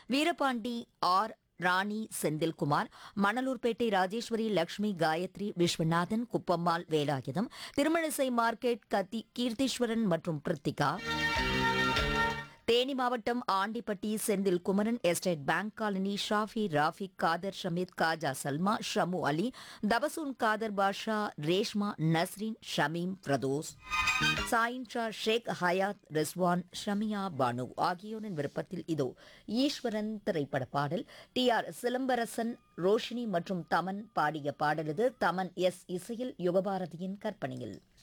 Veerapandi R Rani Senthilkumar Manalurpettai Rajeswari Lakshmi Gayathri Viswanathan Kuppammal Velayutham Thirumanisai market கத்தி கீர்த்தீஸ்வரன் மற்றும் பிரித்திகா தேனி மாவட்டம் Andipatti Senthil Kumaran estate bank colony Shafi Rafiq Khader Shameed Khaja Salma Shamu Ali Tabassum Khader Basha Reshma Nasreen Shameem Firdous Sain Shah Sheikh Hayat Rizwan Shamiya Banu ஆகியோரின் விருப்பத்தில் இதோ ஈஸ்வரன் திரைப்பட பாடல் டி ஆர் சிலம்பரசன் ரோஷினி மற்றும் தமன் பாடிய பாடல் இது தமன் எஸ் இசையில் யுகபாரதியின் கற்பனையில்